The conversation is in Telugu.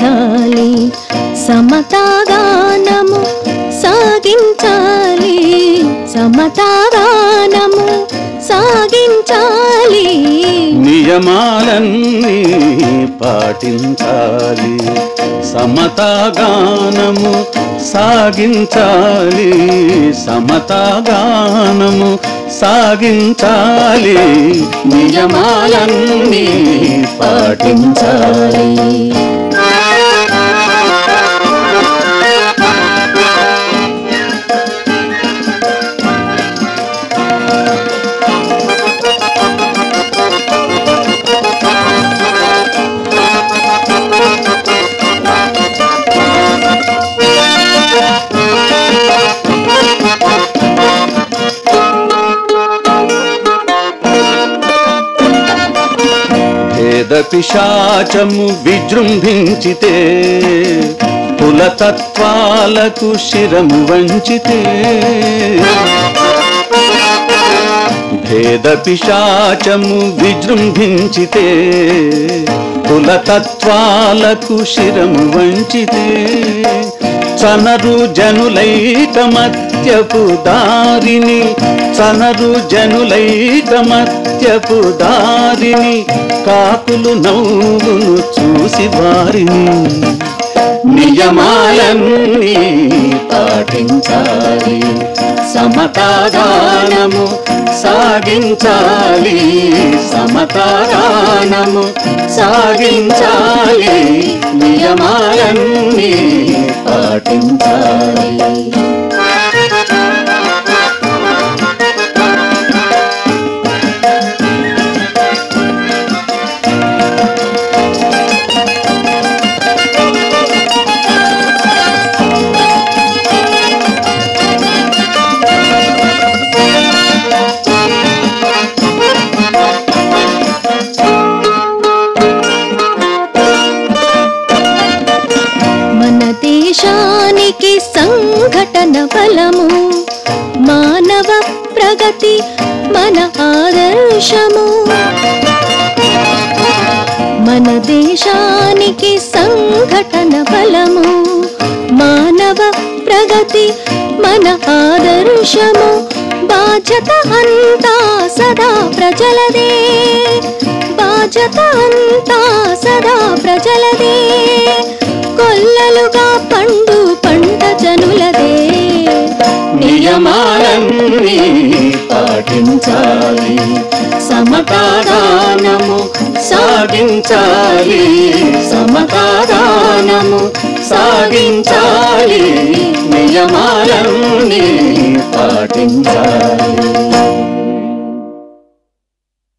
సాగించాలి సమతాగానము సాగించాలి సమతాగానము సాగించాలి నియమాలన్నీ పాటించాలి సమతాగానము సాగించాలి సమతాగానము సాగించాలి నియమాలన్నీ పాటించాలి భేద పిశాచము విజృంభించితే కులతత్వాలకు శిరము వంచితే భేద పిశాచము విజృంభించితే కులతత్వాలకు శిరము వంచితే చనరు జనులైక మధ్యపు దారిని చనరు జనులైక మధ్యపు దారిని కాకులు నవ్వును చూసి వారిని నియమాలన్నీ పాటించాలి సమతాగానము సాగించాలి సమతాగానము సాగించాలి నియమాలన్నీ పాటించాలి మన దేశానికి సంఘటన బలము మానవ ప్రగతి మన ఆదర్శము మన దేశానికి సంఘటన బలము మానవ ప్రగతి మన ఆదర్శము బాధ్యత అంతా సదా ప్రజలదే బాధ్యత అంతా సదా ప్రజలదే కొల్లలుగా పండు పంట జనులదే నియమాలన్నీ పాటించాలి సమతాగానము సాగించాలి సమతాగానము సాగించాలి నియమాలన్నీ పాటించాలి